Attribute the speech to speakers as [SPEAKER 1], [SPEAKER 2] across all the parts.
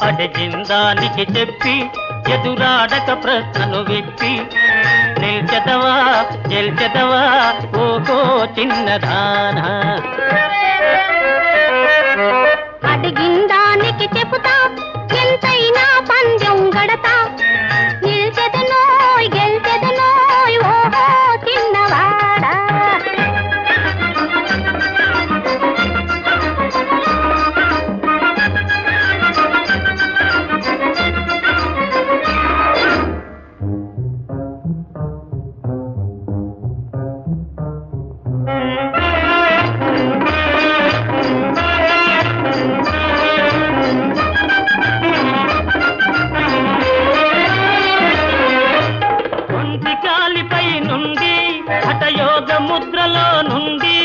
[SPEAKER 1] అడిగిందానికి చెప్పి ఎదురాడక ప్రశ్నను విప్పి నిల్చెదవా గెల్చెదవా ఓహో చిన్నదానా
[SPEAKER 2] అడిగిందానికి చెబుతా ఎంతైనా పందెం గడతా నిల్చెదనోయ్ గెల్చెదనోయ్ ఓహో చిన్నవాడా
[SPEAKER 1] ఒంటి కాలిపై నుండి హఠయోగ ముద్రలో నుండి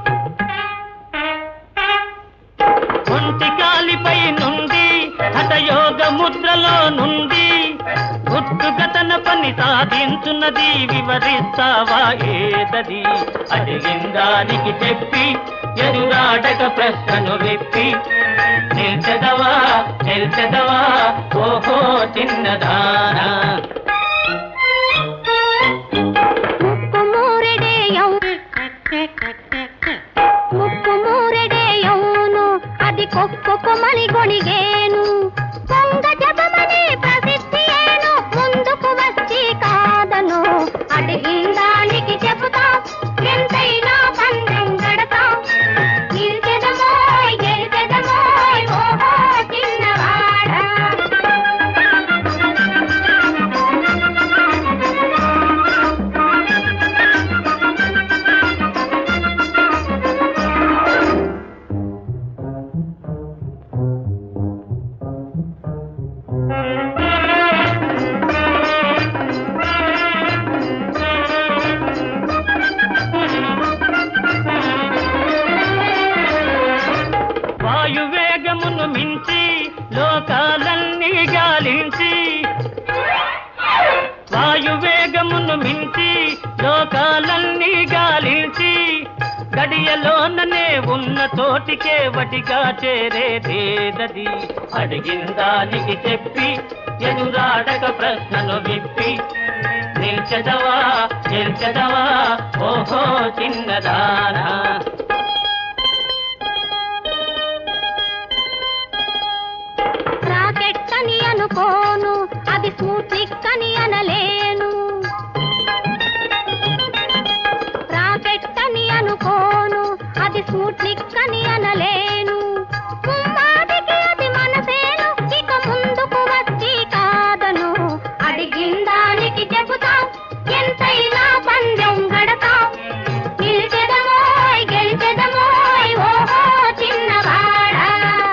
[SPEAKER 1] ఒంటి కాలిపై నుండి హఠయోగ ముద్రలో నుండి గుట్టుగతన పని సాధించున్నది వివరిస్తావా ఏదది అడిగిందానికి చెప్పి ఎదురాడక ప్రశ్నను విప్పి నిల్చెదవా నిల్చెదవా ఓహో చిన్నదానా
[SPEAKER 2] ముక్కు మూరెడేయం ముక్కు మూరెడేయౌను అది కొక్కొక్కమని గొణిగేను కొంగ జపమని ప్రసిద్ధియేను ముందుకు వచ్చి కాదను అడిగిందానికి చెబుతా ఎంతైనా పందెం గడతా నిల్చెదమోయ్ గెలిచెదమోయ్ ఓహో చిన్నవాడా
[SPEAKER 1] వాయువేగమును మించి లోకాలన్నీ గాలించి వాయువేగమును మించి లోకాలన్నీ గాలించి గడియలోననే ఉన్న తోటికే వటిగా చేరేదేదది అడిగిందానికి చెప్పి ఎదురాడక ప్రశ్నను విప్పి నిల్చదవా నిల్చదవా ఓహో చిన్నదానా
[SPEAKER 2] రాకెట్ అని అనుకోను అది స్మూత్లిక్ అని అనలేను రాకెట్ అని అనుకోను అది స్మూత్లిక్ అని అనలేను ముమ్మాటికి అది మనసేను ఇక ముందుకు వచ్చి కాదను అడిగిందానికి చెబుతా ఎంతైనా పందెం గడతా నిలిచెదమోయ్ గెలిచెదమోయ్ ఓహో చిన్నవాడా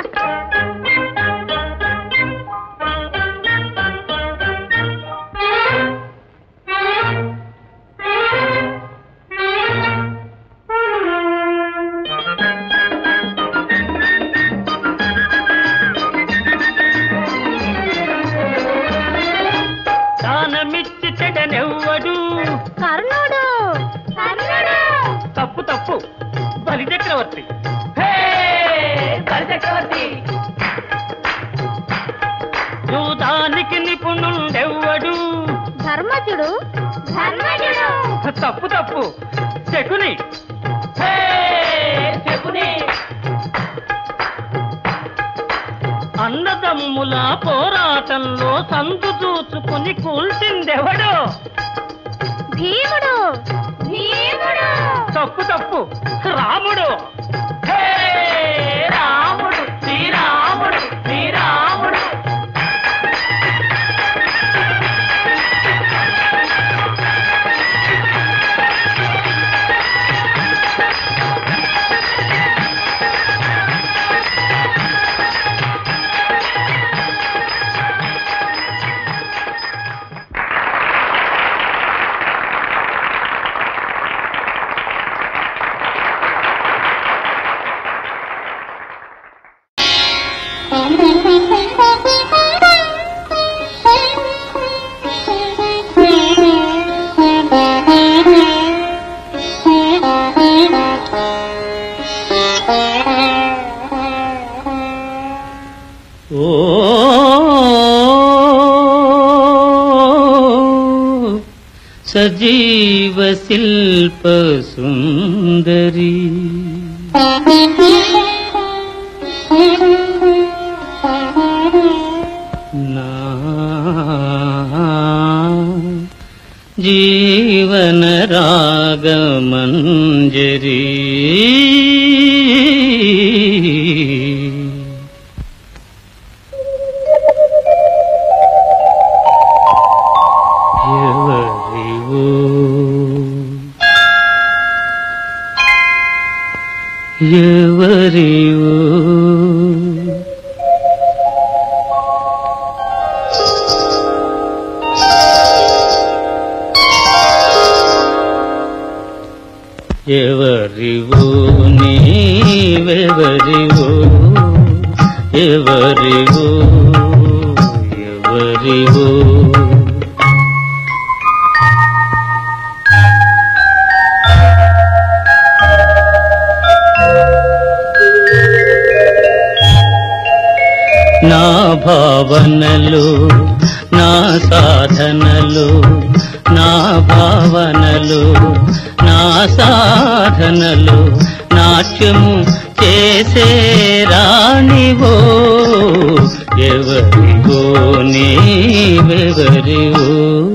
[SPEAKER 1] దానమిచ్చి చెడనెవ్వడు
[SPEAKER 2] కర్ణుడు కర్ణుడు
[SPEAKER 1] తప్పు తప్పు బలి చక్రవర్తి హే! బలి చక్రవర్తి జూదానికి నిపుణుండెవ్వడు
[SPEAKER 2] ధర్మజుడు ధర్మజుడు
[SPEAKER 1] తప్పు తప్పు శకుని హే! శకుని అన్నదమ్ముల పోరాటంలో సందు చూచుకుని కూల్చిందెవడు
[SPEAKER 2] భీముడు భీముడు
[SPEAKER 1] తప్పు తప్పు రాముడు హే! రాముడు శ్రీరాముడు శ్రీరాముడు ఓ సజీవ శిల్ప సుందరి నా జీవన రాగమంజరి ఎవరివో ఎవరివో ఎవరివో నీవెవరివో ఎవరివో ఎవరివో నా భావనలు నా సాధనలు నా భావనలు నా సాధనలు నాట్యము చేసే రాణివో ఎవరివో నీవెవరివో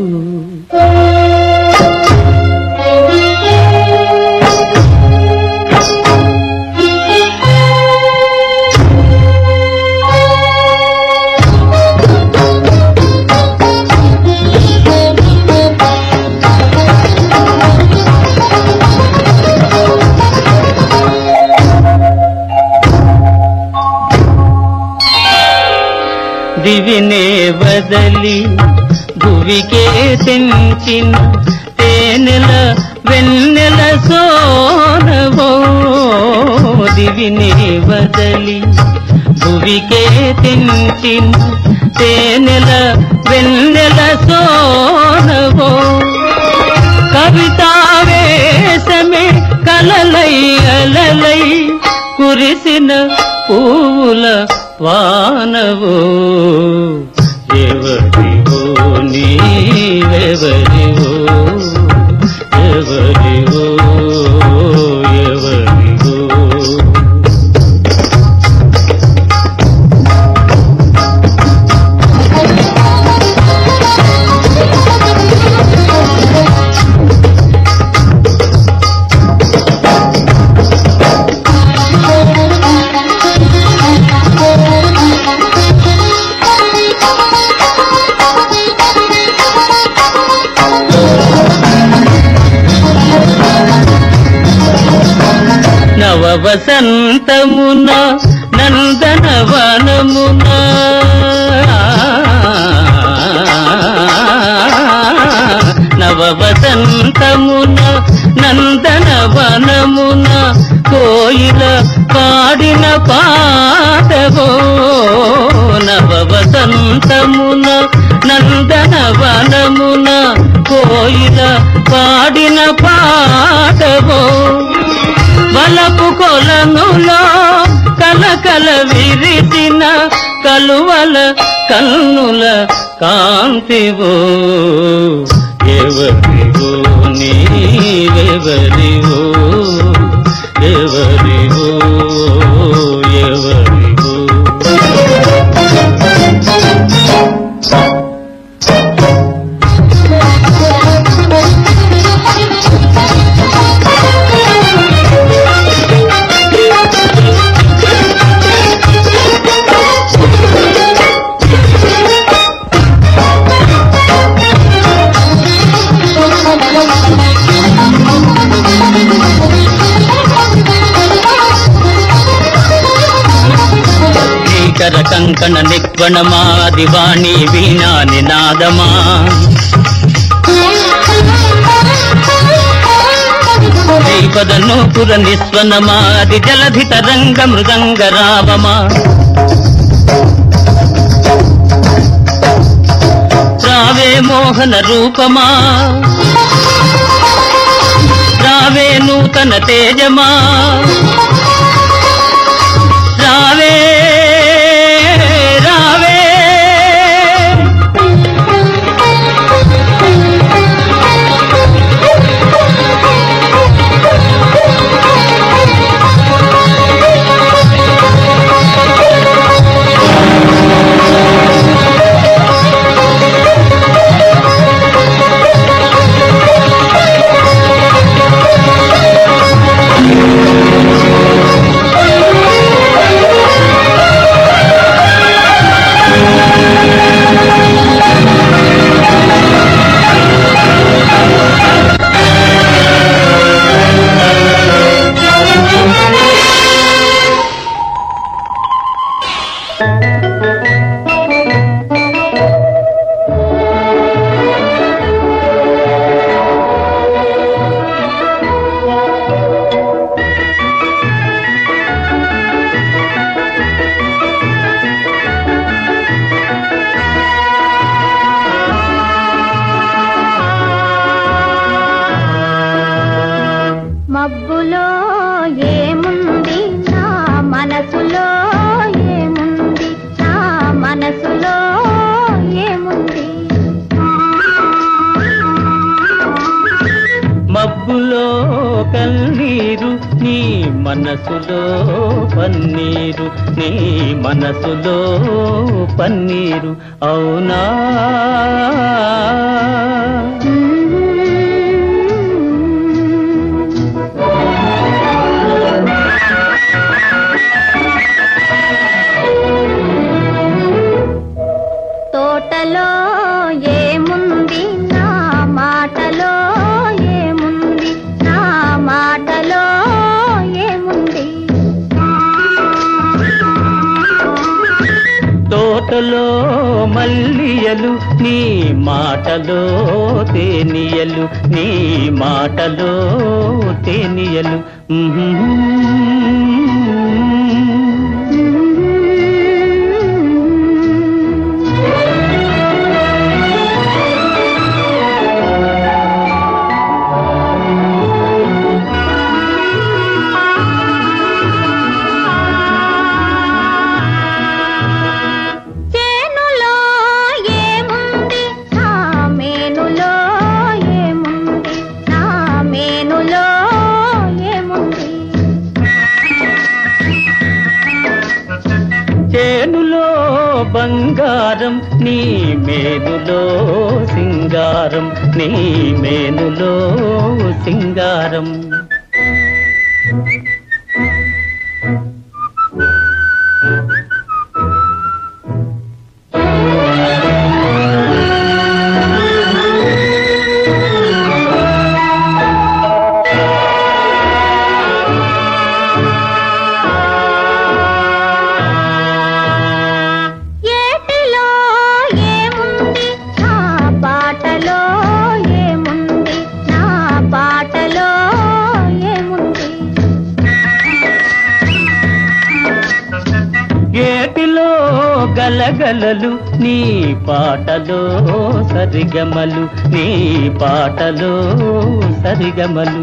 [SPEAKER 1] దివినే వదలి భువికే తెంచిన తేనెల వెన్నెల సోనవో దివినే వదలి భువికే తెంచిన తేనెల వెన్నెల సోనవో కవితావేశమే కలలై అలలై కురిసిన పూల వానవో ఎవరివో నీవెవరివో ఎవరివో ఎవరివో నవ వసంతమున నందనవనమున నవ వసంతమున నందనవనమున కోయిల పాడిన పాటవో నవ వసంతమున నందనవనమున కోయిల పాడిన పాటవో వలపు కొలనులో కలకల విరిసిన కలువల కన్నుల కాంతివో ఎవరివో నీవెవరివో ఎవరివో ఎవరివో భీకర కంకణ నిక్వణమా దివాణి వీణా నినాదమా శ్రీపద నూపుర నిస్వనమా అది జలధి తరంగ మృదంగ రావమా రావే మోహన రూపమా రావే నూతన తేజమా రావే రావే
[SPEAKER 2] మబ్బులో ఏముంది నా మనసులో ఏముంది నా మనసులో ఏముంది
[SPEAKER 1] మబ్బులో కన్నీరు నీ మనసులో పన్నీరు నీ మనసులో పన్నీరు అవునా
[SPEAKER 2] తోటలో ఏముంది నా మాటలో ఏముంది నా మాటలో ఏముంది
[SPEAKER 1] తోటలో మల్లియలు నీ మాటలో తేనియలు నీ మాటలో తేనియలు
[SPEAKER 2] చేనులో ఏముంది నా మేనులో ఏముంది నా మేనులో ఏముంది
[SPEAKER 1] చేనులో బంగారం నీ మేనులో సింగారం నీ మేనులో సింగారం
[SPEAKER 2] ఏటిలో ఏముంది నా పాటలో ఏముంది నా పాటలో ఏముంది
[SPEAKER 1] ఏటిలో గలగలలు నీ పాటలో సరిగమలు నీ పాటలో సరిగమలు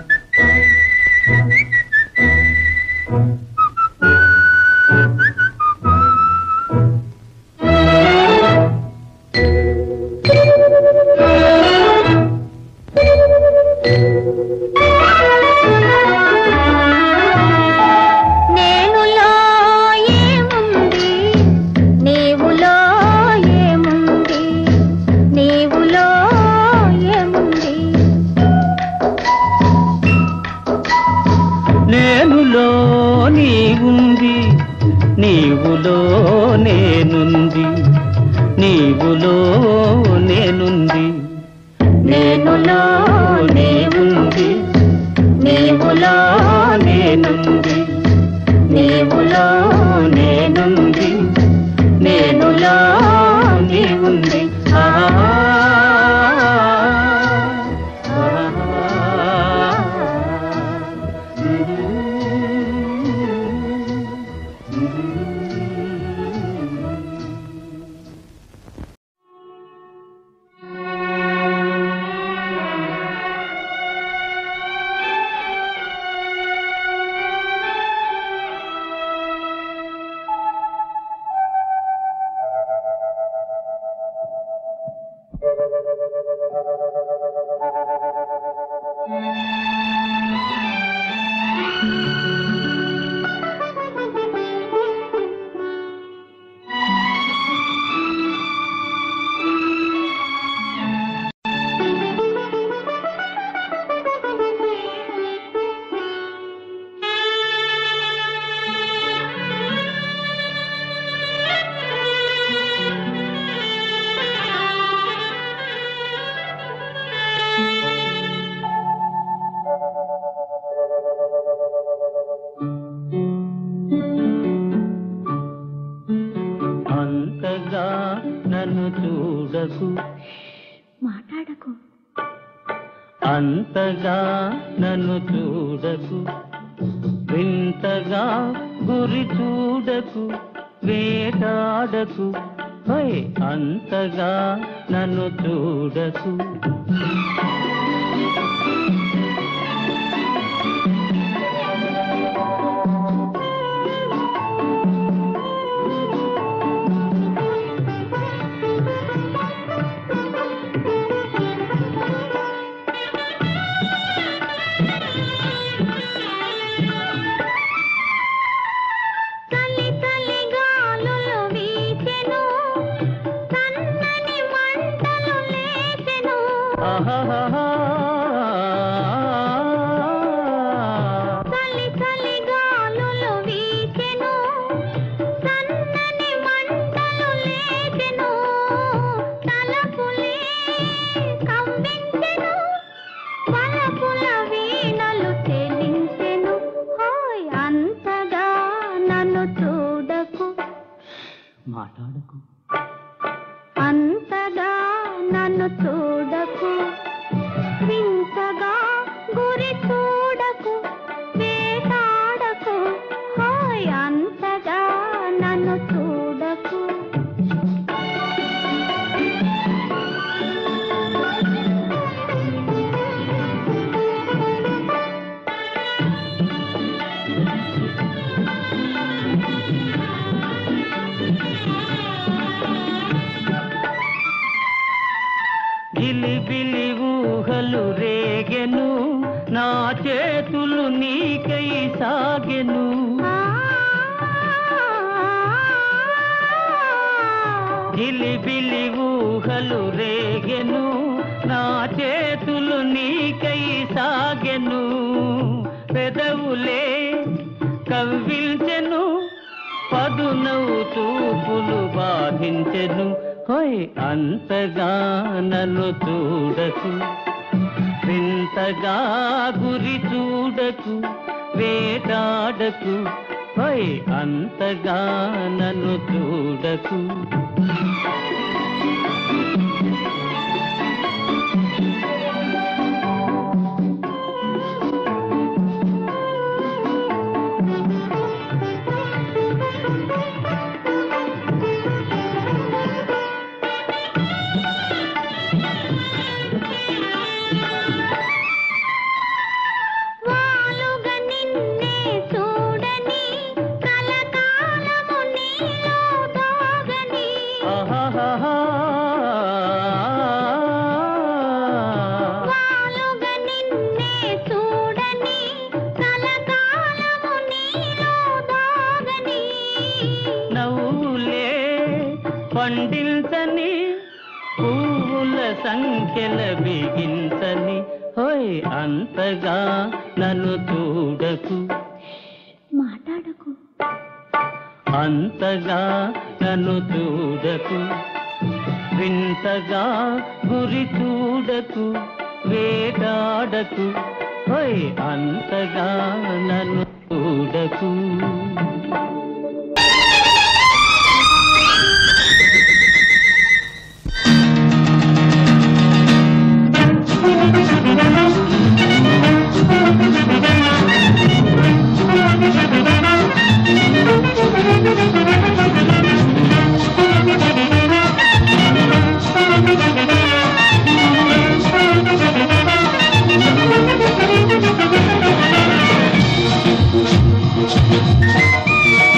[SPEAKER 2] నేనులో ఏముంది నీవులో ఏముంది నీవులో ఏముంది
[SPEAKER 1] నేనులో నీవుంది నీవులో నేనుంది నీవులో నేనుంది నేనులో నీవుంది నీవులో నేనుంది నీవులో నేనుంది నేనులో నీవుంది ఆహా. నన్ను చూడకు
[SPEAKER 2] మాట్లాడకు
[SPEAKER 1] అంతగా నన్ను చూడకు వింతగా గురి చూడకు వేటాడకు హై అంతగా నన్ను చూడకు
[SPEAKER 2] చలి చలి గాలులు వీచెను సన్నని మంటలు లేచెను
[SPEAKER 1] ఆహాహాహా.
[SPEAKER 2] చలి చలి గాలులు వీచెను సన్నని మంటలు లేచెను తలపులే కవ్వించెను వలపుల వీణలు చెలించెను హోయ్ అంతగా నన్ను చూడకు
[SPEAKER 1] మాట్లాడకు
[SPEAKER 2] అంతగా నన్ను చూడకు వింతగా గురి చూడకు వేటాడకు హాయ్ అంతగా నన్ను చూడకు
[SPEAKER 1] గిలిబిలి ఊహలు రేగెను నా చేతులు నీకై సాగెను
[SPEAKER 2] ఆ
[SPEAKER 1] గిలిబిలి ఊహలు రేగెను నా చేతులు నీకై సాగెను పెదవులే కవ్విల్చెను పదునవు చూపులు బాధించెను హోయ్ అంతగా నన్ను చూడకు వింతగా గురి చూడకు వేటాడకు హోయ్ అంతగా నన్ను చూడకు
[SPEAKER 2] వాలుగా నిన్నే చూడని కలకాలము నీలో దాగని
[SPEAKER 1] ఆహాహాహా.
[SPEAKER 2] వాలుగా నిన్నే చూడని కలకాలము నీలో దాగని
[SPEAKER 1] నవ్వులే పండించని పువ్వుల సంఖ్యల బిగించని హోయ్ అంతగా నన్ను చూడకు
[SPEAKER 2] మాట్లాడకు
[SPEAKER 1] అంతగా నన్ను చూడకు వింతగా గురి చూడకు వేటాడకు హోయ్ అంతగా నన్ను చూడకు
[SPEAKER 2] Thank you.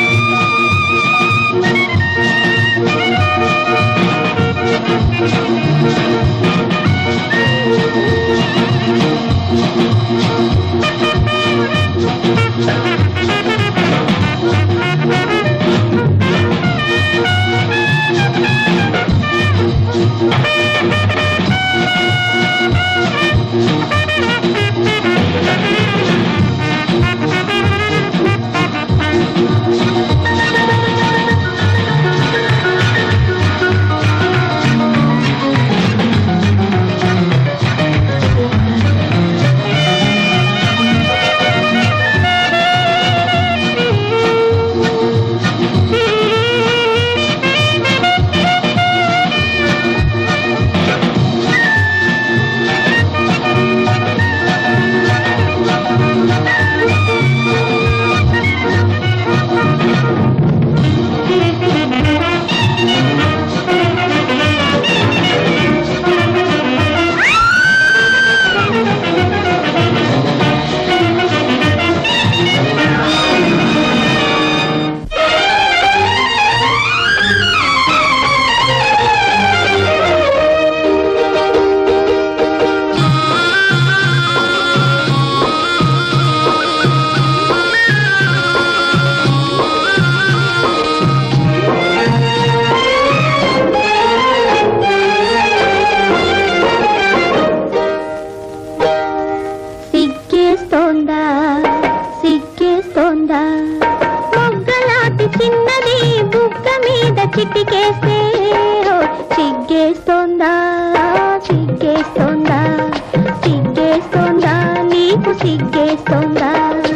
[SPEAKER 2] చిటికేస్తే ఓ, సిగ్గేస్తోందా సిగ్గేస్తోందా సిగ్గేస్తోందా నీకు సిగ్గేస్తోందా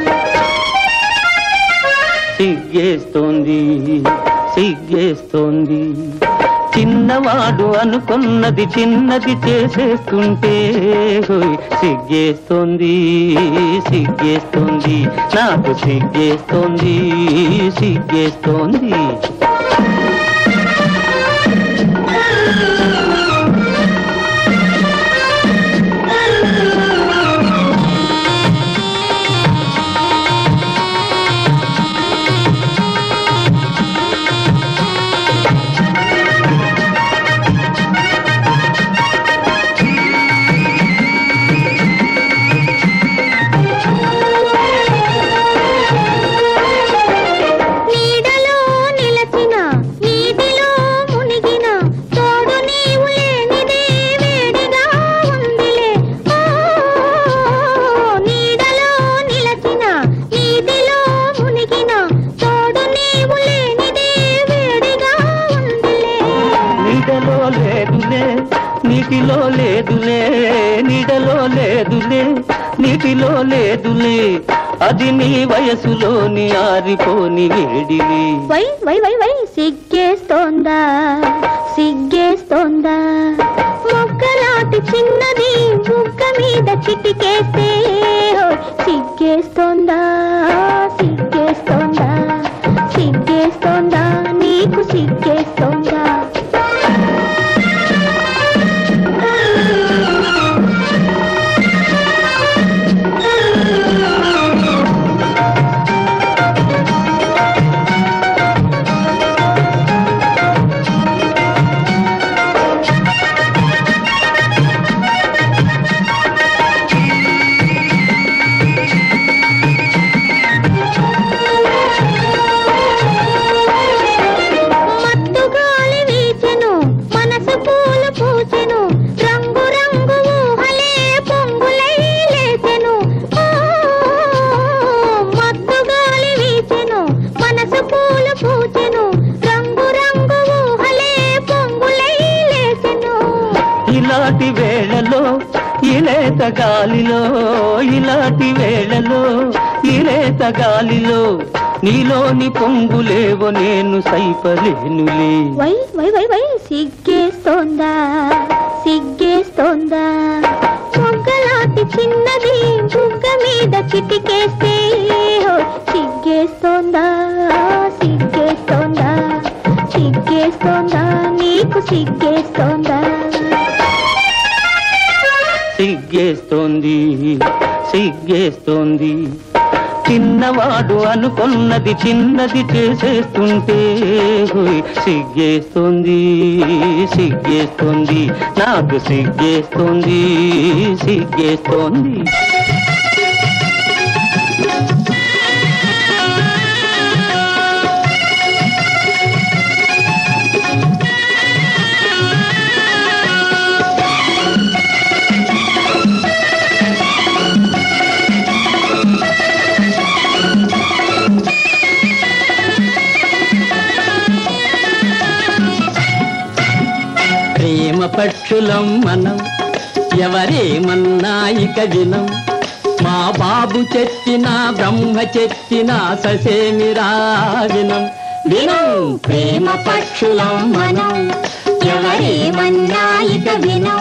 [SPEAKER 1] సిగ్గేస్తోంది సిగ్గేస్తోంది చిన్నవాడు అనుకున్నది చిన్నది చేసేస్తుంటే హోయ్ సిగ్గేస్తోంది సిగ్గేస్తోంది నాకు సిగ్గేస్తోంది సిగ్గేస్తోంది
[SPEAKER 2] నీడలో నిలచిన నీటిలో మునిగిన తోడు నీవు లేనిదే వేడిగా ఉందిలే ఓ, నీడలో నిలచిన నీటిలో మునిగిన తోడు నీవు లేనిదే వేడిగా ఉందిలే
[SPEAKER 1] నీడలో లేదులే నీటిలో లేదులే నీడలో లేదులే నీటిలో లేదులే అది నీ వయసులోని ఆరిపోని వేడివి
[SPEAKER 2] వై వై వై వై సిగ్గేస్తోందా సిగ్గేస్తోందా మొక్కలాంటి చిన్నది బుగ్గ మీద చిటికేస్తే ఓ, సిగ్గేస్తోందా సిగ్గేస్తోందా సిగ్గేస్తోందా నీకు సిగ్గేస్తోందా మత్తు గాలి వీచెను మనసు పూలు పూచెను రంగు రంగు ఊహలే పొంగులై లేచెను ఓ, మత్తు గాలి వీచెను మనసు పూలు పూచెను రంగు రంగు ఊహలే పొంగులై లేచెను
[SPEAKER 1] ఇలాంటి వేళలో ఇలేత గాలిలో ఇలాంటి వేళలో ఇలేత గాలిలో నీలోని పొంగులేవో నేను సైపలేనులే
[SPEAKER 2] వై వై వై వై సిగ్గేస్తోందా సిగ్గేస్తోందా మొగ్గలాంటి చిన్నది బుగ్గ మీద చిటికేస్తే ఓ, సిగ్గేస్తోందా సిగ్గేస్తోందా సిగ్గేస్తోందా నీకు సిగ్గేస్తోందా
[SPEAKER 1] సిగ్గేస్తోంది సిగ్గేస్తోంది చిన్నవాడు అనుకున్నది చిన్నది చేసేస్తుంటే హోయ్ సిగ్గేస్తోంది సిగ్గేస్తోంది నాకు సిగ్గేస్తోంది సిగ్గేస్తోంది ప్రేమ పక్షులం మనం ఎవరేమన్నా ఇక వినం మా బాబు చెప్పిన బ్రహ్మ చెప్పిన ససేమిరా వినం వినం ప్రేమ పక్షులం మనం
[SPEAKER 2] ఎవరేమన్నా ఇక వినం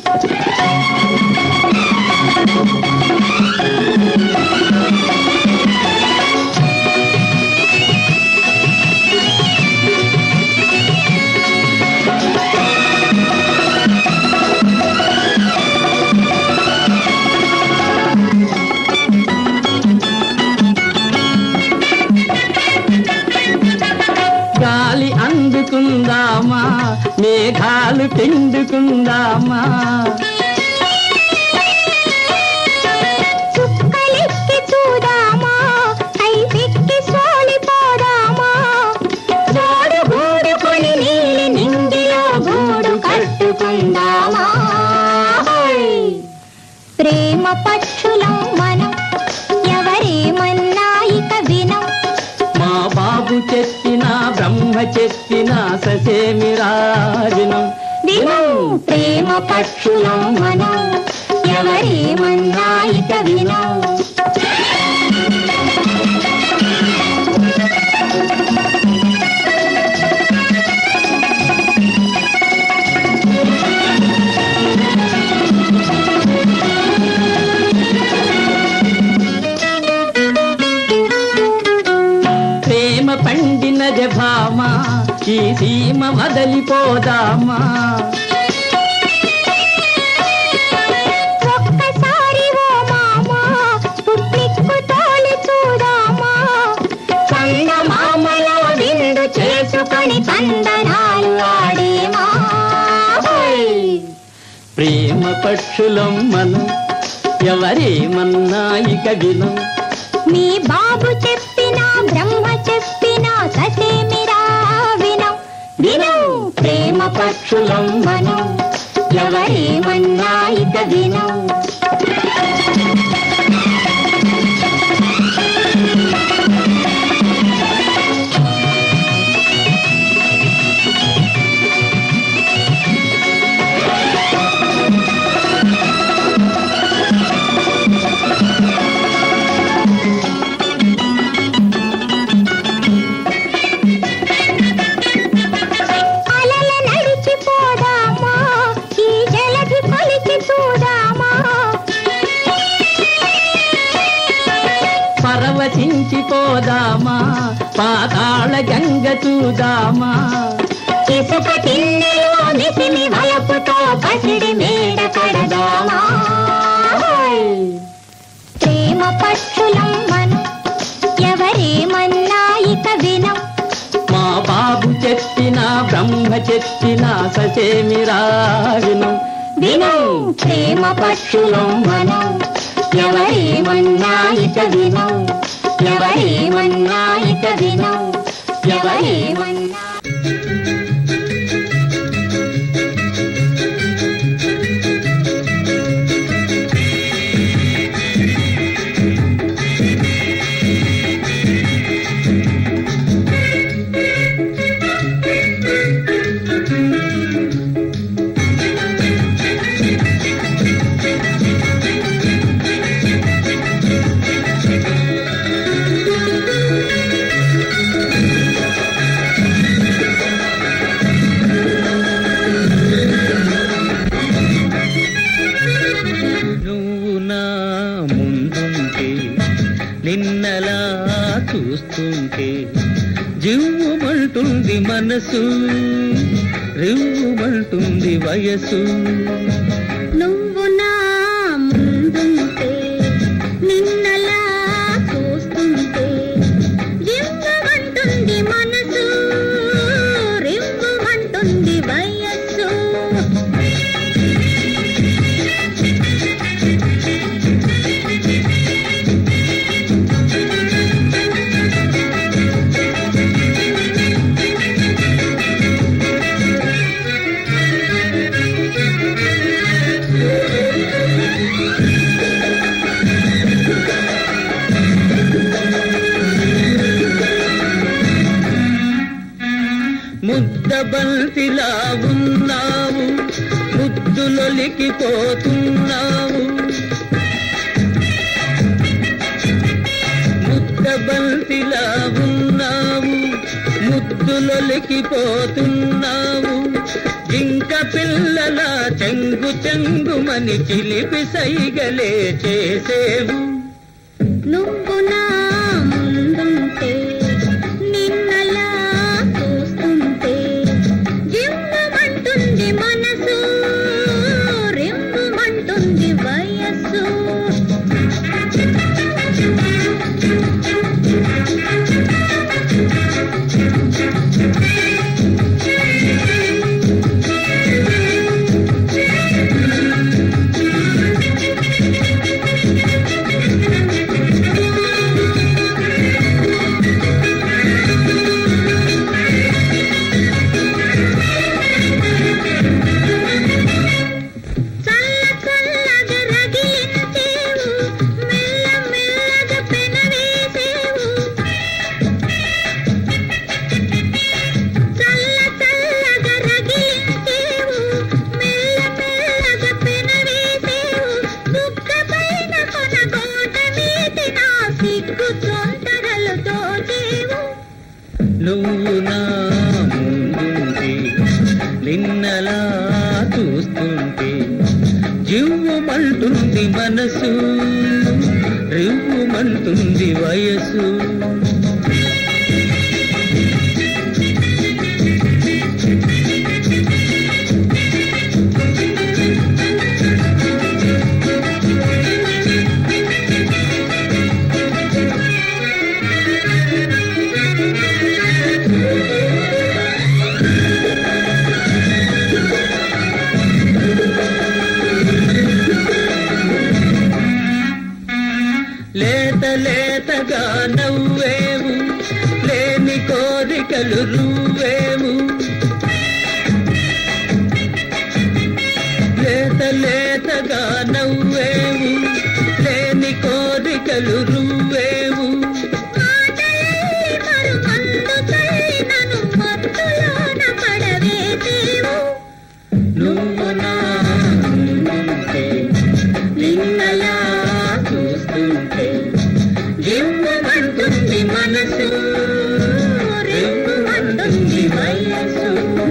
[SPEAKER 1] గాలి అందుకుందామా మేఘాలు పిండుకుందామా
[SPEAKER 2] చుక్కలెక్కి చూడామా ఐదెక్కి సోలిపోదామా జోడు గూడుకొని నీలి నింగిలో గూడు కట్టుకుందామా ప్రేమ పక్షులం మనం ఎవరేమన్నా ఇక వినం
[SPEAKER 1] మా బాబు చెప్పిన బ్రహ్మ బ్రహ్మ చెప్పిన ససేమిరాజినం
[SPEAKER 2] వినం ప్రేమ పక్షులం మనం ఎవరేమన్నా ఇక వినం
[SPEAKER 1] ప్రేమ పండినది భామా ఈ సీమ వదలిపోదామా
[SPEAKER 2] ఒక్కసారి ఓ మామా పుట్టిక్కు తోలి చూడామా చందమామలో విందు చేసుకొని చందనాలు ఆడేమా
[SPEAKER 1] ప్రేమ పక్షులం మనం ఎవరేమన్నా ఇక వినం
[SPEAKER 2] మీ బాబు చెప్పినా బ్రహ్మ చెప్పినా ససేమిరా వినం వినం ప్రేమ పక్షులం మనం ఎవరేమన్నా ఇక వినం అలల నడిచిపోదామా ఈ జలధి కొలిచి చూడామా
[SPEAKER 1] పరవశించిపోదామా పాతాళ గంగ చూదామా
[SPEAKER 2] ఇసుక తిన్నెలో నిసిమి వలపుతో పసిడి మేడ కడదామా ప్రేమ పక్షులం మనం ఎవరేమన్నా ఇక వినం
[SPEAKER 1] మా బాబు చెప్పిన బ్రహ్మ చెప్పిన ససేమిరాజినం
[SPEAKER 2] వినం ప్రేమ పక్షులం మనం ఎవరేమన్నా ఇక వినం ఎవరేమన్నా ఇక వినం ఎవరేమన్నా
[SPEAKER 1] నువ్వు నా ముందుంటే నిన్నలా చూస్తుంటే జివ్వుమంటుంది మనసు రివ్వుమంటుంది వయసు
[SPEAKER 2] నువ్వు నా ముందుంటే నిన్నలా చూస్తుంటే రివ్వమంటుంది మనసు రివ్వమంటుంది వయస్సు
[SPEAKER 1] ముద్దబంతిలా ఉన్నావు ముద్దులొలికిపోతున్నావు ముద్దబంతిలా ఉన్నావు ముద్దులొలికిపోతున్నావు జింక పిల్లల చెంగు చెంగుమని చిలిపి సైగలే చేసేవు
[SPEAKER 2] నువ్వు నా ముందుంటే నిన్నలా చూస్తుంటే జివ్వమంటుంది మనసు రివ్వమంటుంది వయస్సు
[SPEAKER 1] మంటుంది మనసు రివ్వుమంటుంది వయసు లేత లేతగా నవ్వేవు లేని కోరికలు నువ్వేవు లేత లేతగా నవ్వేవు లేని కోరికలు నువ్వేవు
[SPEAKER 2] మాటలే మరుమందుకై నన్ను మత్తులోన పడవేసేవు.
[SPEAKER 1] నువ్వు నా ముందుంటే, నిన్నలా చూస్తుంటే రివ్వుమంటుంది మనసు రివ్వుమంటుంది వయసు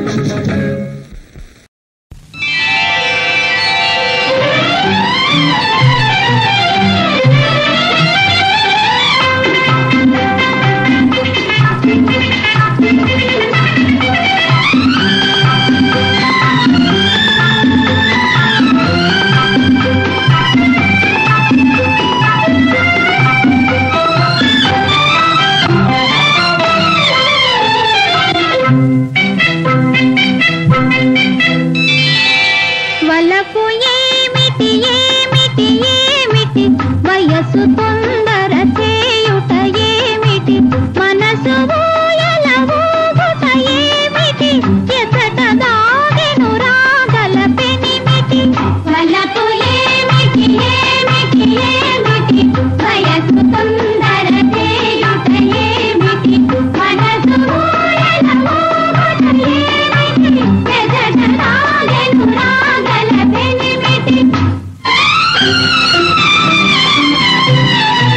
[SPEAKER 2] వలపు ఏమిటి ఏమిటి ఏమిటి వయసు తొందర చేయుట ఏమిటి మనసు ఊయల ఊగుట ఏమిటి ఎసట దాగెను రాగల పెనిమిటి వలపు ఏమిటి ఏమిటి ఏమిటి వయసు తొందర చేయుట ఏమిటి మనసు ఊయల ఊగుట ఏమిటి ఎసట దాగెను రాగల పెనిమిటి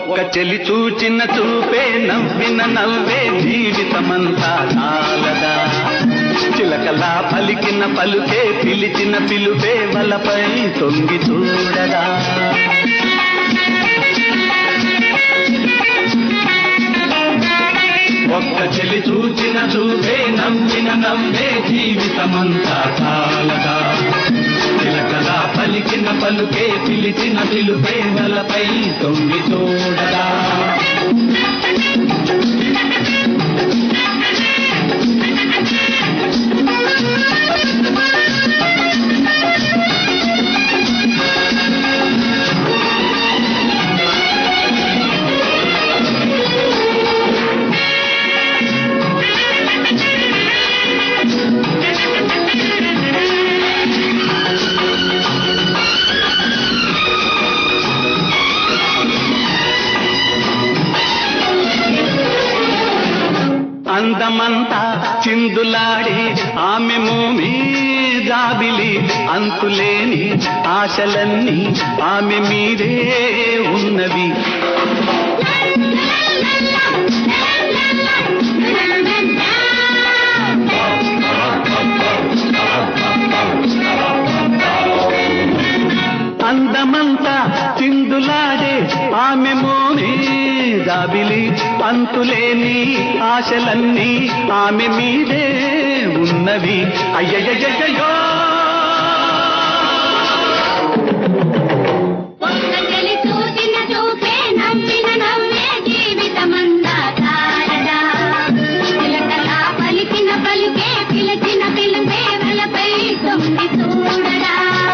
[SPEAKER 3] ఒక్క చెలి చూచిన చూపే నవ్విన నవ్వే జీవితమంతా చాలదా చిలకలా పలికిన పలుకే పిలిచిన పిలుపే వలపై తొంగి చూడదా ఒక్క చెలి చూచిన చూపే నవ్విన నవ్వే జీవితమంతా చాలదా చిలకలా పలికిన పలుకే పిలిచిన పిలుపే వలపై తొంగి చూడదా అందమంతా చిందులాడి ఆమె మూమి జాబిలి అంతులేని ఆశలన్నీ ఆమె మీదే ఉన్నవి అందమంతా చిందులాడే ఆమె మోనే జాబిలి అంతులేని ఆశలన్నీ ఆమె మీదే ఉన్నవి అయ్యయ్యయ్యో
[SPEAKER 2] ఒక్క చెలి చూసిన చూపే నవ్విన నవ్వే జీవితమంతా తారదా చిలకలా పలికిన పలుకే పిలిచిన పిలుపే వెలపై తొమ్మిది చూడడా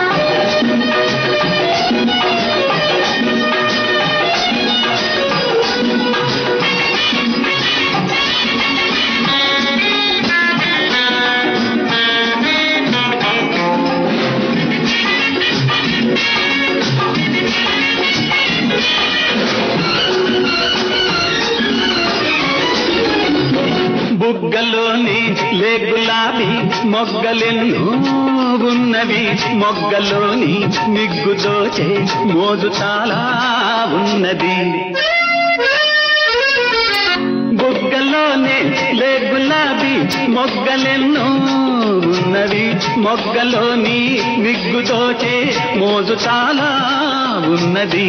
[SPEAKER 3] బుగ్గలోని లేగులాబి మొగ్గలెన్నో ఉన్నవి మొగ్గలోని నిగ్గు దోచే మోజు చాలా ఉన్నది బుగ్గలోనే లేగులాబి మొగ్గలెన్నో ఉన్నవి మొగ్గలోని నిగ్గు దోచే మోజు చాలా ఉన్నది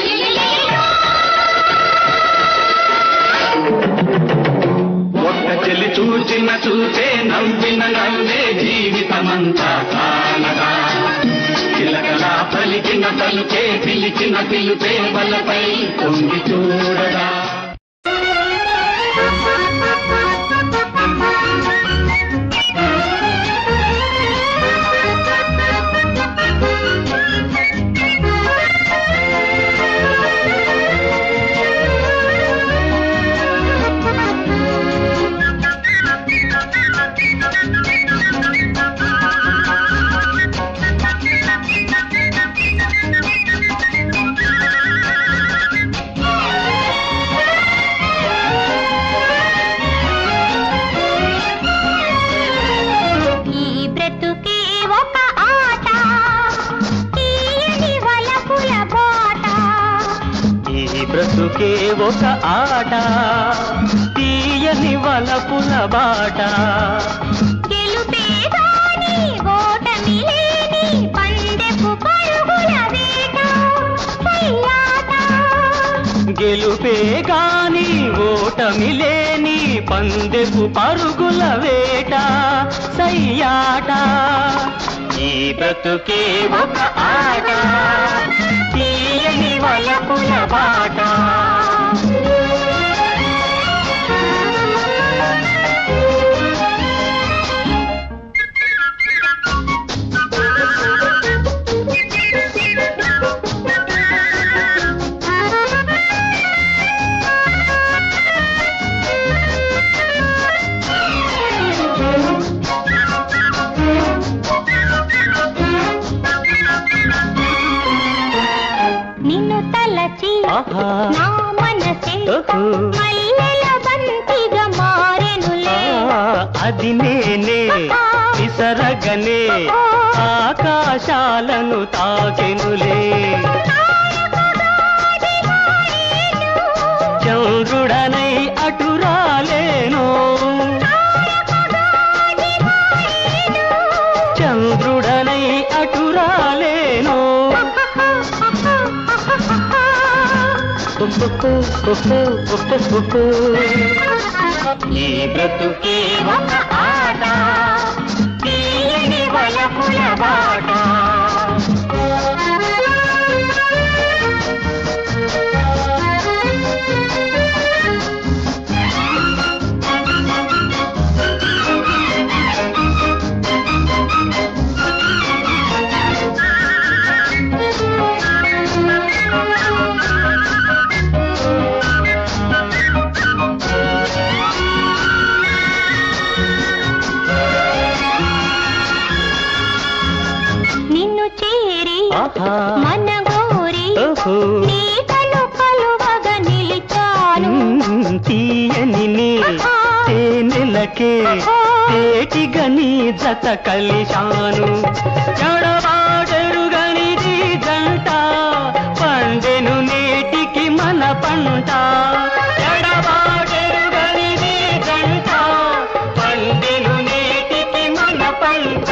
[SPEAKER 3] ఒక్క చెల్లి చూచిన చూసే నవ్విన నవ్వే జీవితమంతా కాలగా చిలకలా పలికిన పలుకే పిలిచిన పిలుపే బలపై పొంగి చూడగా
[SPEAKER 2] ఈ బ్రతుకే ఒక ఆట తీయని వలపుల బాట
[SPEAKER 1] ఈ బ్రతుకే ఒక ఆట తీయని వలపుల బాట
[SPEAKER 2] గెలుపే గాని ఓటమి లేని పందెపు పరుగుల వేట సయ్యాట
[SPEAKER 1] గెలుపే గాని ఓటమి లేని పందెపు పరుగుల వేట సయ్యాట ఈ బ్రతుకే ఒక ఆట తీయని వలపుల బాట
[SPEAKER 2] నిన్ను తలచి
[SPEAKER 1] ఆహా.
[SPEAKER 2] నా మనసే
[SPEAKER 1] ఓహో.
[SPEAKER 2] మల్లెల బంతిగా మారెనులే
[SPEAKER 1] ఆ, అది నేనే విసరగనే ఆకాశాలను తాకెనులే
[SPEAKER 2] తారకగాది మారేను,
[SPEAKER 1] రాలేను ఈ బ్రతుకే ఒక ఆట తీయని వలపుల బాట
[SPEAKER 2] నిన్ను చేరి
[SPEAKER 1] ఆహా.
[SPEAKER 2] మన గోరి
[SPEAKER 1] ఓహో.
[SPEAKER 2] నీ కలు కలువగ నిలిచాను
[SPEAKER 1] మ్మ్, తీయని నీ
[SPEAKER 2] ఆహా.
[SPEAKER 1] తేనెలకే
[SPEAKER 2] ఆహా.
[SPEAKER 1] తేటిగా నీ జత కలిశాను ఎడబాడెరుగనిది జంట పండెను నేటికి మన పంట ఎడబాడెరుగనిది జంట పండెను నేటికి మన పంట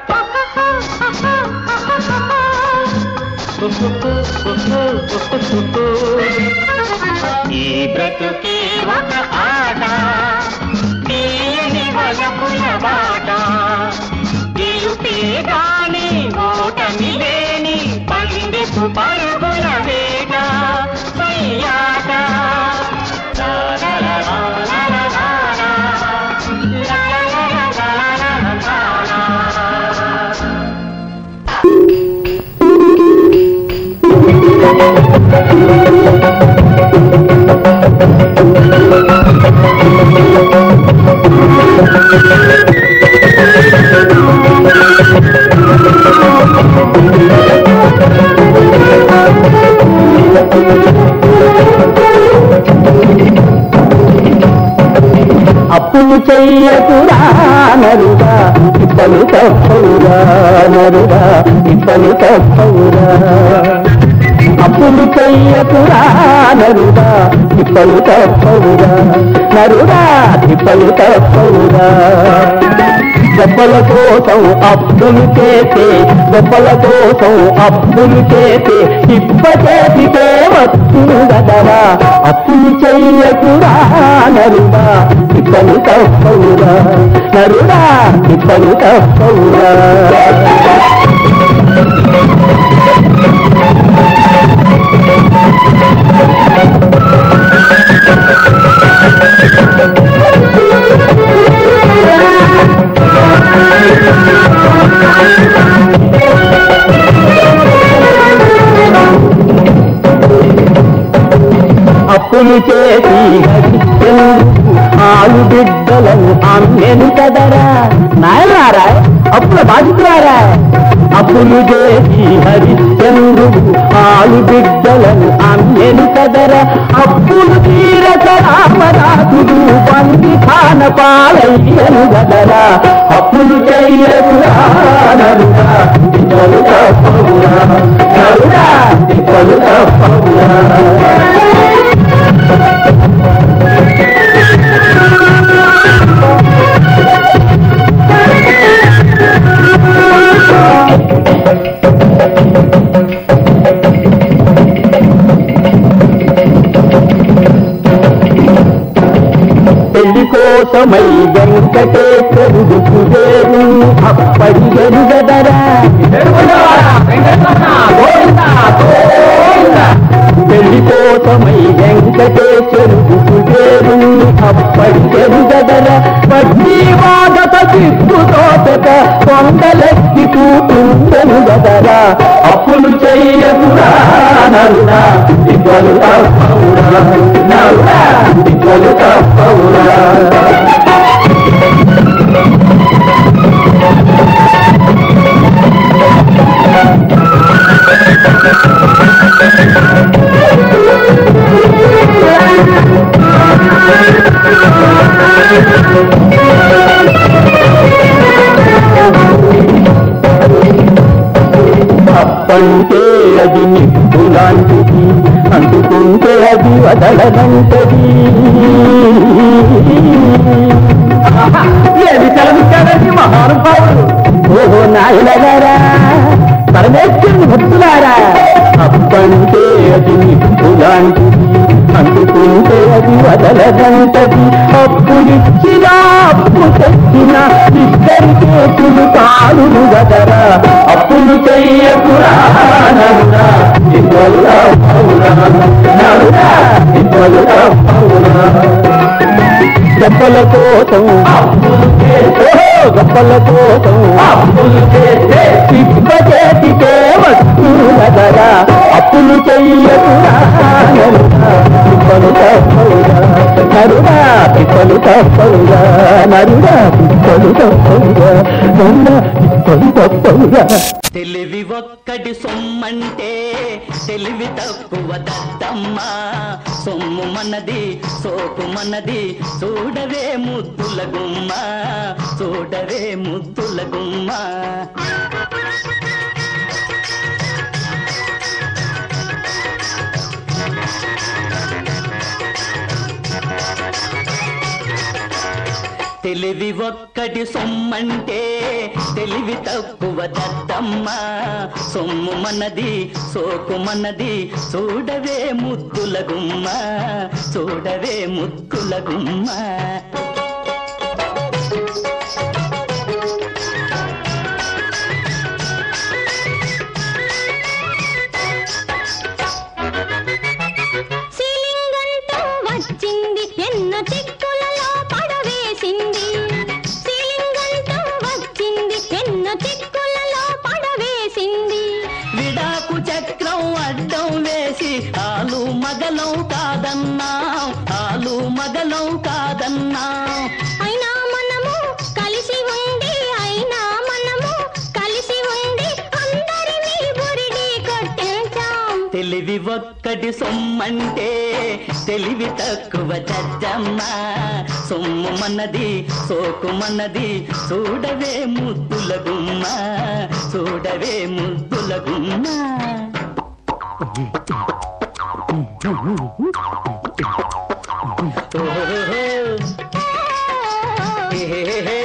[SPEAKER 1] ఈ బ్రతుకే ఒక ఆట తీయని వలపుల బాట గెలుపే గాని ఓటమి లేని పందెపు పరుగుల వేట సయ్యాట లా లా లా లా లా లా లా లా. లా లా లా లా లా లా లా లా.
[SPEAKER 4] అప్పులు చెయ్యకురా నరుగా ఇప్పలు తప్పవురా నరుగా ఇప్పలు తప్పవురా అప్పులు చెయ్యకురా నరుగా ఇప్పలు తప్పవురా నరుగా ఇప్పలు తప్పవురా దెబ్బల కోసం అప్పులు చేసే దెబ్బల కోసం అప్పులు చేసే ఇప్ప చేతికే వస్తుంది గదరా అప్పులు చెయ్యకురా నరుడా ఇప్పలు తప్పవురా నరుడా ఇప్పలు తప్పవురా అప్పులు చేసి హరిశ్చంద్రుడు ఆలు బిడ్డలను అమ్మెను కదరా నాయనారా అప్పుల బాధితురారా అప్పులు చేసి హరిశ్చంద్రుడు ఆలు బిడ్డలను అమ్మెను కదరా అప్పులు తీరక రామరాజుడు బంది ఖాన పాలయ్యను గదరా అప్పులు చేయకురా నరుడా ఇతలు తప్పవురా నరుడా ఇతలు తప్పవురా పెళ్లి కోసమై వెంకటేశ్వరుడు కుదేరు అప్పటి ఎరుగదరా పెళ్లి కోసమై వెంకటేశ్వరుడు కుదేరు అప్పటి ఎరుగదరా వడ్డీ వాదత దిక్కుతోట కొండలెక్కి కూతుండను గదరా అప్పులు చెయ్యకురా నరుడా ఇద్దరు తప్పవురా నరుడా ఇద్దరు తప్పవురా తప్పంటే అది నిప్పు లాంటిది అందుకుంటే అది వదలనంటది ఏది సెలవిచ్చాడండి మహానుభావుడు ఓహో నాయనగారా పరమేశ్వరుని భక్తులారా అప్పంటే అది నిప్పులాంటిది అందుకుంటే అది వదలదంటది అప్పులిచ్చిన అప్పు తెచ్చిన ఇద్దరి చేతులు కాలును గదరా అప్పులు చెయ్యకురా నరుడా ఇవ్వలురా పౌరా నరుడా ఇవ్వలురా పౌరా గొప్పల కోసం ఓహో, గొప్పల కోసం ఇప్ప చేతికే వస్తువులదరా అప్పులు చెయ్యకురా నరుడా, తిప్పలు తప్పలుగా నరుడా తిప్పలు తప్పలుగా నరుడా తిప్పలు తప్పలుగా నరుడా తిప్పలు తప్పలుగా
[SPEAKER 1] తెలివి ఒక్కటి సొమ్మంటే తెలివి తక్కువ దద్దమ్మా సొమ్ము మనది సోకు మనది చూడవే ముద్దుల గుమ్మ చూడవే ముద్దుల గుమ్మ తెలివి ఒక్కటి సొమ్మంటే తెలివి తక్కువ దద్దమ్మ సొమ్ము మనది సోకు మనది చూడవే ముద్దుల గుమ్మ చూడవే ముద్దుల గుమ్మ
[SPEAKER 2] సీలింగంటూ వచ్చింది ఎన్నో చిక్కులలో పడవేసింది సీలింగంటూ వచ్చింది ఎన్నో చిక్కులలో పడవేసింది
[SPEAKER 1] విడాకు చక్రం అడ్డం వేసి ఆలు మగలం కాదన్నా ఆలు మగలం కాదన్నా
[SPEAKER 2] అయినా మనము కలిసి ఉండి అయినా మనము కలిసి ఉండి అందరినీ బురిడి కొట్టించాం
[SPEAKER 1] తెలివి ఒక్కటి సొమ్మంటే తెలివి తక్కువ చచ్చమ్మ సొమ్ము మనది సోకు మనది చూడవే ముద్దుల గుమ్మ చూడవే ముద్దుల గుమ్మ ఓహో హే హే హే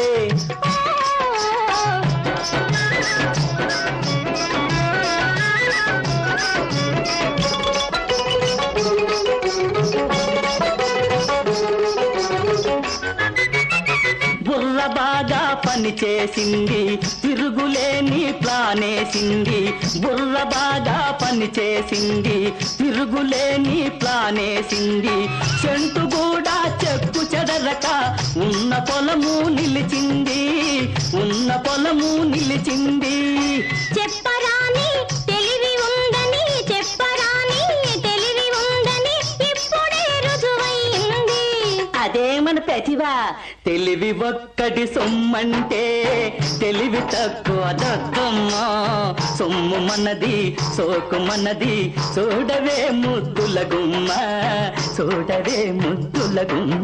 [SPEAKER 1] బుర్ర బాగా పనిచేసింది తిరుగులేని ప్లానేసింది బుర్ర బాగా పనిచేసింది తిరుగులేని ప్లానేసింది చెంటు కూడా చెక్కు చెదరక ఉన్న పొలము నిలిచింది ఉన్న పొలము నిలిచింది
[SPEAKER 2] చెప్పరాని తెలివి ఉందని చెప్పరాని తెలివి ఉందని ఇప్పుడే రుజువైంది
[SPEAKER 1] అదే మన ప్రతిభ తెలివి ఒక్కటి సొమ్మంటే తెలివి తక్కువ దద్దమ్మ సొమ్ము మనది సోకు మనది చూడవే ముద్దుల గుమ్మ చూడవే ముద్దుల గుమ్మ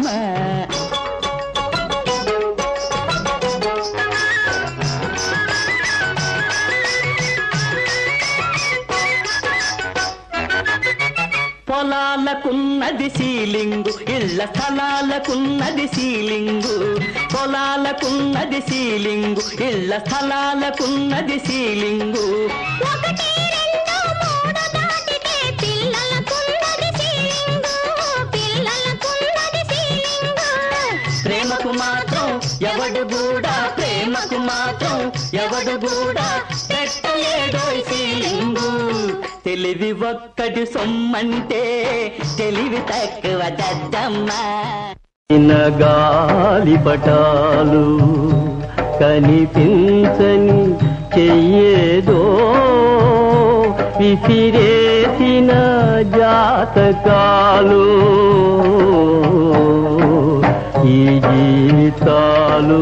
[SPEAKER 1] పొలాలకున్నది సీలింగు ఇళ్ళ స్థలాలకున్నది సీలింగు పొలాలకున్నది సీలింగు ఇళ్ళ స్థలాలకున్నది సీలింగు
[SPEAKER 2] ఒకటి రెండు మూడు దాటితే పిల్లలకున్నది సీలింగు పిల్లలకున్నది సీలింగు
[SPEAKER 1] ప్రేమకు మాత్రం ఎవడు కూడా ప్రేమకు మాత్రం ఎవడు కూడా పెట్టలేడో సీలింగు తెలివి ఒక్కటి సొమ్మంటే తెలివి తక్కువ దద్దమ్మ
[SPEAKER 4] గాలిపటాలు కనిపించని చెయ్యేదో విసిరేసిన జాతకాలు ఈ జీవితాలు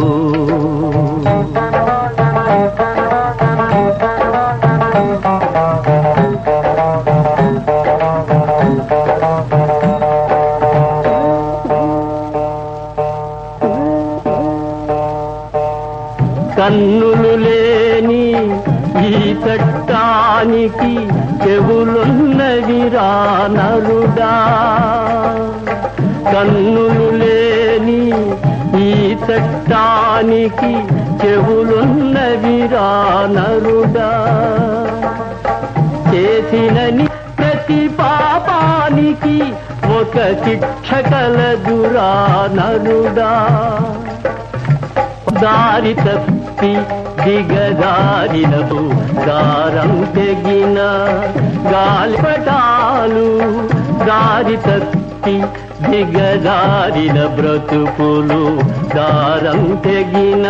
[SPEAKER 4] కన్నులు లేని ఈ చట్టానికి చెవులున్నవి రానరుడా కన్నులు లేని ఈ ఈ చట్టానికి చెవులున్నవిరా నరుడా చేసినని ప్రతి పాపానికి ఒక శిక్ష కలదురా నరుడా దారి తప్పి దిగదారినవు దారం తెగిన గాలిపటాలు దారి తప్పి దిగదారిన బ్రతుకులు దారం తెగిన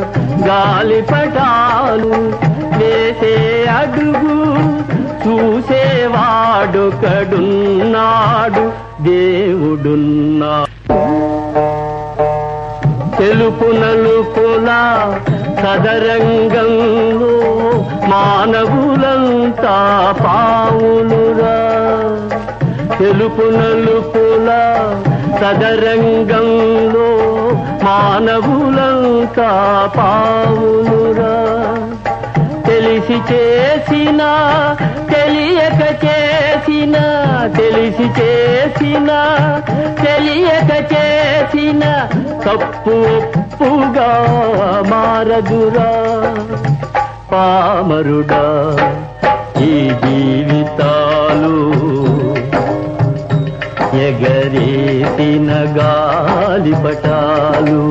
[SPEAKER 4] గాలిపటాలు వేసే అడుగు చూసేవాడొకడున్నాడు దేవుడున్నా తెలుపు నలుపుల సదరంగంలో మానవులంతా పావులురా తెలుపు నలుపుల సదరంగంలో మానవులంతా పావులురా తెలిసి చేసిన తెలియక చేసిన తెలిసి చేసిన తెలియక చేసిన తప్పు ఒప్పుగా మారదురా పామరుడా ఈ జీవితాలు ఎగరేసిన గాలిపటాలు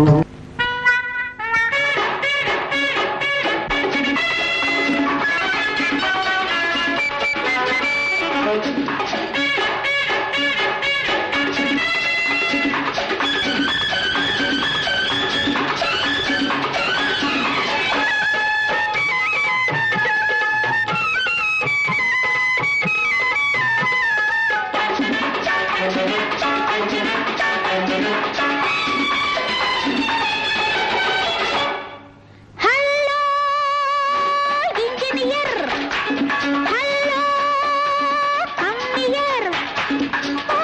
[SPEAKER 2] hello engineer hello come near oh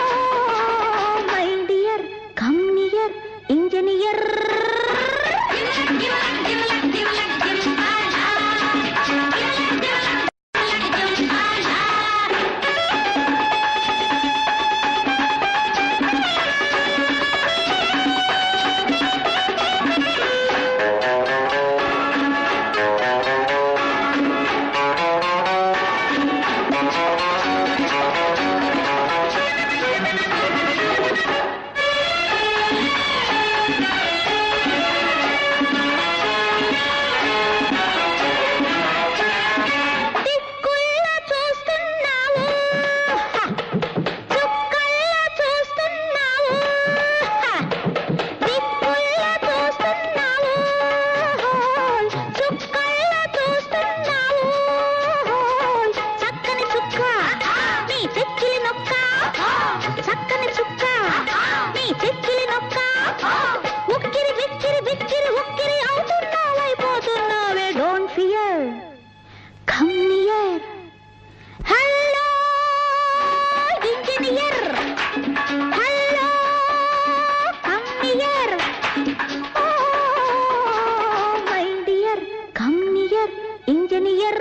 [SPEAKER 2] my dear come near engineer దిక్కుల్లా చూస్తున్నావు చుక్కల్లా చూస్తున్నావు దిక్కుల్లా చూస్తున్నావు చుక్కల్లా చూస్తున్నావు చక్కని చుక్క నీ చెక్కిలి నొక్క చక్కని చుక్క నీ చెక్కిలి నొక్క ఉక్కిరి బిక్కిరి బిక్కిరి ఉక్కిరి అవుతున్నావు అయిపోతున్నావే don't fear Come near. Hello, engineer. Hello, come near. Oh, my dear, come near, engineer.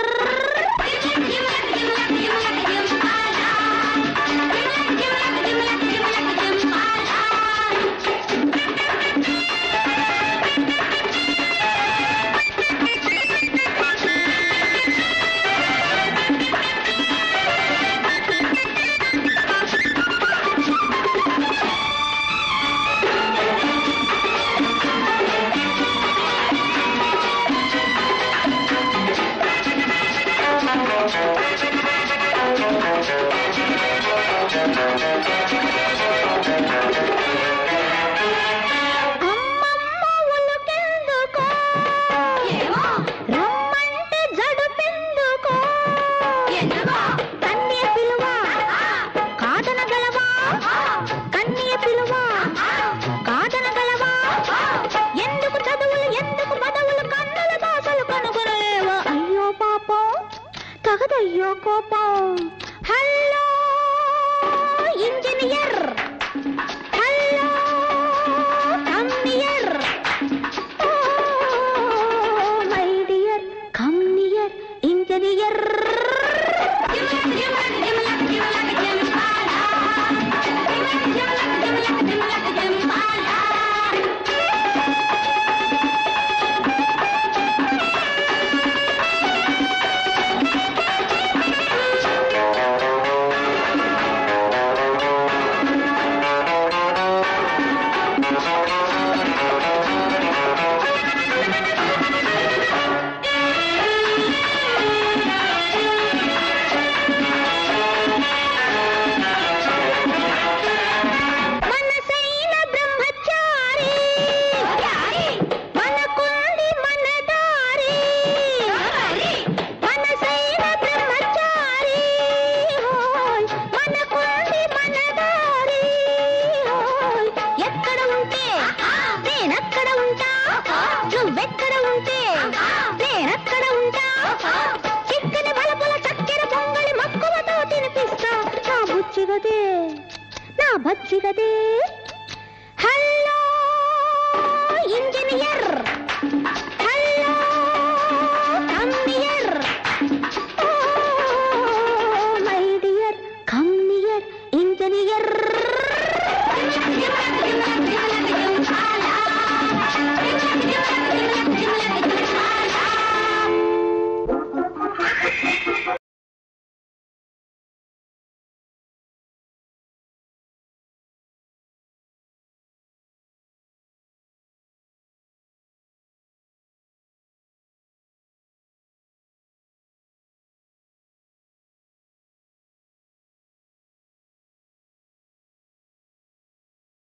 [SPEAKER 2] అమ్మమ్మ ఉలుకెందుకో? రమ్మంటే జడుపెందుకో? కన్య పిలువ కాదనగలవా కన్య పిలువ కాదనగలవా ఎందుకు చదువులు ఎందుకు మదవులు కన్నుల భాషలు కనుగొనలేవా అయ్యో పాపం తగదయ్యో కోపం హలో ఇంజనీర్